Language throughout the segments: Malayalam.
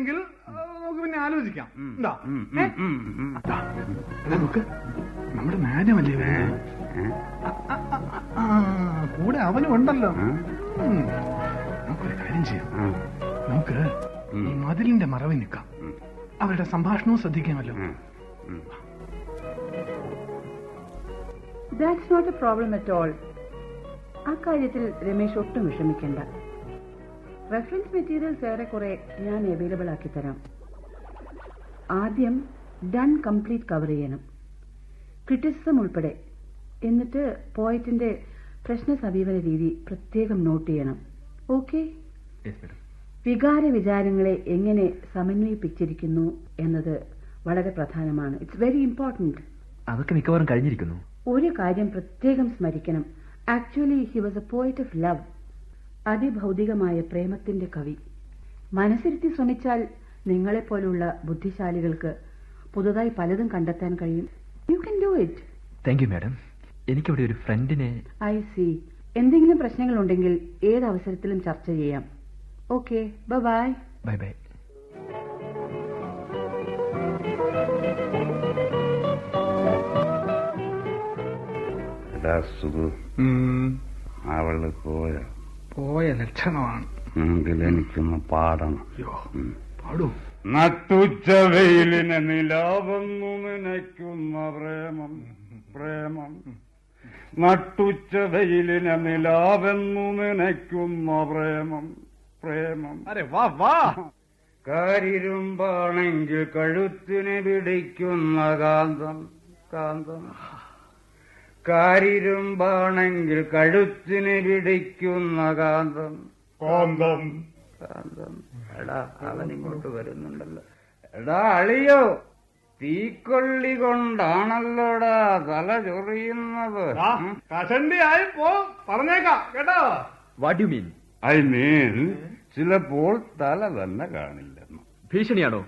ആണെങ്കിൽ ആ, നമുക്ക് പിന്നെ ആലോചിക്കാം എന്താ ഉം, ഏ? ഉം, ഉം, ഉം. ദാ, എടാ നോക്ക് നമ്മുടെ മാഡമല്ലേ വരുന്നത്? ഏ? ആ, ആ, ആ, കൂടെ അവനും ഉണ്ടല്ലോ ആ? ഉം. നമുക്കൊരു കാര്യം ചെയ്യാം ആ, നമുക്ക് ഉം. ഈ മതിലിന്റെ മറവിൽ നിൽക്കാം ഉം, അവരുടെ സംഭാഷണവും ശ്രദ്ധിക്കാമല്ലോ ഉം, ഉം. That's not a problem at all അക്കാര്യത്തിൽ രമേശ് ഒട്ടും വിഷമിക്കേണ്ട റെഫറൻസ് മെറ്റീരിയൽസ് ഏറെക്കുറെ ഞാൻ അവൈലബിൾ ആക്കി തരാം ആദ്യം ഡൺ കംപ്ലീറ്റ് കവർ ചെയ്യണം ക്രിറ്റിസിസം ഉൾപ്പെടെ എന്നിട്ട് പോയിറ്റിന്റെ പ്രശ്ന സമീപന രീതി പ്രത്യേകം നോട്ട് ചെയ്യണം ഓക്കെ വികാര വിചാരങ്ങളെ എങ്ങനെ സമന്വയിപ്പിച്ചിരിക്കുന്നു എന്നത് വളരെ പ്രധാനമാണ് ഇറ്റ്സ് വെരി ഇമ്പോർട്ടന്റ് അതൊക്കെ മിക്കവാറും കഴിഞ്ഞിരിക്കുന്നു ഒരു കാര്യം പ്രത്യേകം സ്മരിക്കണം actually he was a poet of love അതിഭൗതികമായ പ്രേമത്തിന്റെ കവി മനസ്സിരുത്തി ശ്രമിച്ചാൽ നിങ്ങളെപ്പോലുള്ള ബുദ്ധിശാലികൾക്ക് പുതുതായി പലതും കണ്ടെത്താൻ കഴിയും you can do it thank you madam എനിക്കിവിടെ ഒരു ഫ്രണ്ടിനെ ഐ സി എന്തെങ്കിലും പ്രശ്നങ്ങളുണ്ടെങ്കിൽ ഏത് അവസരത്തിലും ചർച്ച ചെയ്യാം ഓക്കെ ബൈ ബൈ ബൈ എടാ സുഖു ഉം. അവള് പോയ പോയ ലക്ഷണമാണ് എങ്കിൽ എനിക്കൊന്ന് പാടണം അയ്യോ ഉം. പാടൂ നട്ടുച്ച വെയിലിനെ നിലാവെന്നു നനയ്ക്കുന്ന പ്രേമം പ്രേമം നട്ടുച്ച വെയിലിനെ നിലാവെന്നു നനയ്ക്കുന്ന പ്രേമം പ്രേമം അരെ വാ വാ കാരിരുമ്പാണെങ്കിൽ കഴുത്തിനെ പിടിക്കുന്ന കാന്തം കാന്തം കാരിരുമ്പാണെങ്കിൽ കഴുത്തിനെ പിടിക്കുന്ന കാന്തം കോന്തം കാന്തം എടാ അവൻ ഇങ്ങോട്ട് വരുന്നുണ്ടല്ലോ എടാ അളിയോ തീക്കൊള്ളി കൊണ്ടാണല്ലോടാ തല ചൊറിയുന്നത് കഷണ്ടി ആയി പോ പറഞ്ഞേക്കാം കേട്ടോ what you mean I mean ചിലപ്പോൾ തല തന്നെ കാണില്ലെന്ന് ഭീഷണിയാണോ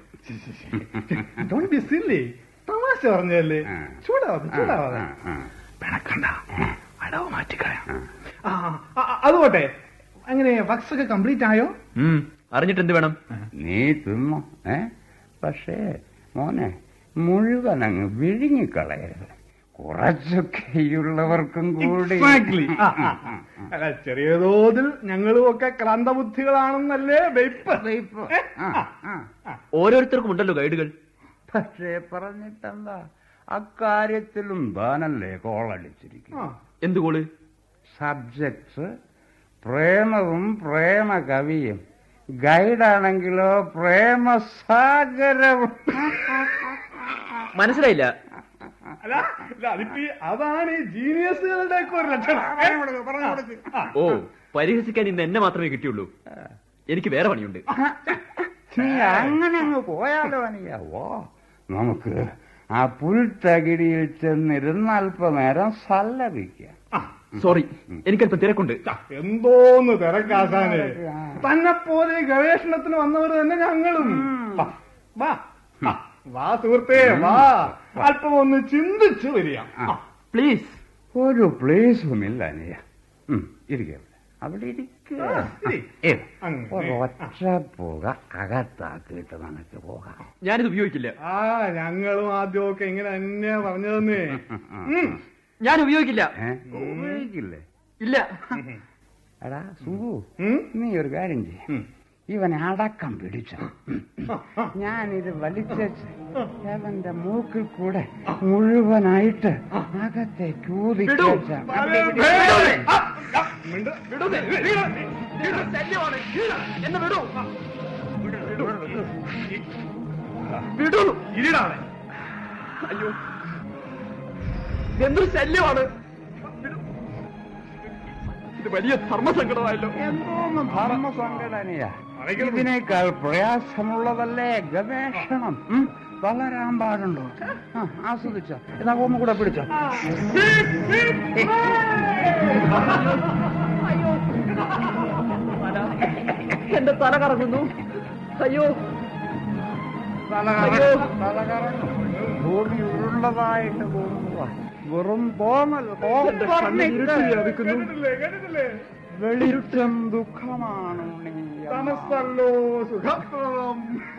ഡോണ്ട് ബി സില്ലി തമാശ പറഞ്ഞല്ലേ ആ. ചൂടാവാതെ ചൂടാവാതെ ആ, ആ, പിണക്കണ്ട അടവ് മാറ്റിക്കളയാം ആ. ആ ആ, ആ, അതുപോട്ടെ അങ്ങനെ വക്സ് ഒക്കെ കംപ്ലീറ്റ് ആയോ ഉം, അറിഞ്ഞിട്ട് എന്ത് വേണം നീ തിന്നോ ഏ പക്ഷേ മോനെ മുഴുവൻ അങ്ങ് വിഴുങ്ങിക്കളയരുത് കുറച്ചൊക്കെയുള്ളവർക്കും കൂടി Exactly. ആ, ആ, ആ. അല്ല ചെറിയ തോതിൽ ഞങ്ങളും ഒക്കെ ക്രാന്തബുദ്ധികളാണെന്നല്ലേ വെയ്പ്പ് ഇപ്പൊ, ആ, ആ. ഓരോരുത്തർക്കും ഉണ്ടല്ലോ ഗൈഡുകൾ പക്ഷേ പറഞ്ഞിട്ടെന്താ അക്കാര്യത്തിലും താനല്ലേ കോളടിച്ചിരിക്കുന്നു ആ. എന്ത് കോള് സബ്ജക്ട്സ് പ്രേമവും പ്രേമ കവിയും ഗൈഡാണെങ്കിലോ പ്രേമസാഗരവും മനസ്സിലായില്ല അല്ല ഇല്ല, അതിപ്പോ ഈ- അതാണ് ഈ ജീനിയസുകളുടെ ഒക്കെ ഒരു ലക്ഷണം ആ. ഓ പരിഹസിക്കാൻ ഇന്ന് എന്നെ മാത്രമേ കിട്ടിയുള്ളൂ എനിക്ക് വേറെ പണിയുണ്ട് നീ അങ്ങനെ അങ്ങ് പോയാലോ അനിയാവോ നമുക്ക് ആ പുൽത്തകിടിയിൽ ചെന്നിരുന്ന് അല്പനേരം സല്ലപിക്കാം ആ. സോറി എനിക്കല്പം തിരക്കുണ്ട് ഛ, എന്തോന്ന് തിരക്കാശാന് ആ. തന്നെ പോലെ ഗവേഷണത്തിന് വന്നവർ തന്നെ ഞങ്ങളും വാ, വാ ആ, വാ സുഹൃത്തേ വാ അല്പം ഒന്ന് ചിന്തിച്ചു വരിക ആ. പ്ലീസ് ഒരു പ്ലേസും ഇല്ല അനിയ ഇരിക്കുക അവിടെ ഇരിക്കുക ആ, ശരി. അങ്ങനെ. ഒറ്റ പോക അകത്താക്കിയിട്ട് നിനക്ക് പോകാം ഞാനിത് ഉപയോഗിക്കില്ല ആ ഞങ്ങളും ആദ്യമൊക്കെ ഇങ്ങനെ തന്നെയാ പറഞ്ഞതെന്നേ ഉം. ഞാൻ ഉപയോഗിക്കില്ല ഏ? ഉപയോഗിക്കില്ലേ ഇല്ല എടാ സുഖു ഉം? നീ ഒരു കാര്യം ചെയ്യും ഉം. ഇവനെ അടക്കം പിടിച്ചു ഞാനിത് വലിച്ചു അവന്റെ മൂക്കിൽ കൂടെ മുഴുവനായിട്ട് അകത്തേക്ക് വിടൂ. ഊതിക്കേറ്റാം. അതെ, അവിടെ വേറെ. ഇരിക്ക്. ആ, ആ, മിണ്ട. വിടൂ നീ. വിടൂ. വിടൂ. ശല്യമാണ്. എന്നെ വിടൂ വിടൂ ഇരിടാതെ. അയ്യോ എന്തൊരു ശല്യമാണ് വിടൂ. ഇത് വലിയ ധർമ്മസങ്കടമായല്ലോ എന്തോന്ന് ധർമ്മസങ്കടനയ അടയ്ക്കണം. ഇതിനേക്കാൾ പ്രയാസമുള്ളതല്ലേ ഗവേഷണം ഉം? വളരാൻ പാടുണ്ടോ ആ, ആസ്വദിച്ചോ ഇതാ ഒന്ന് കൂടെ പിടിച്ചോ എന്റെ തല കറങ്ങുന്നു അയ്യോ തലകറ- തലകറങ്ങും. ഭൂമി ഉരുണ്ടതായിട്ട് തോന്നുക വെറും തോന്നൽ എന്റെ കണ്ണിൽ ഇരുട്ട് വ്യാപിക്കുന്നു കേട്ടിട്ടില്ലേ കേട്ടിട്ടില്ലേ വെളിച്ചം ദുഃഖമാണ് ഉണ്ണി. തമസ്സല്ലോ സുഖപ്രദം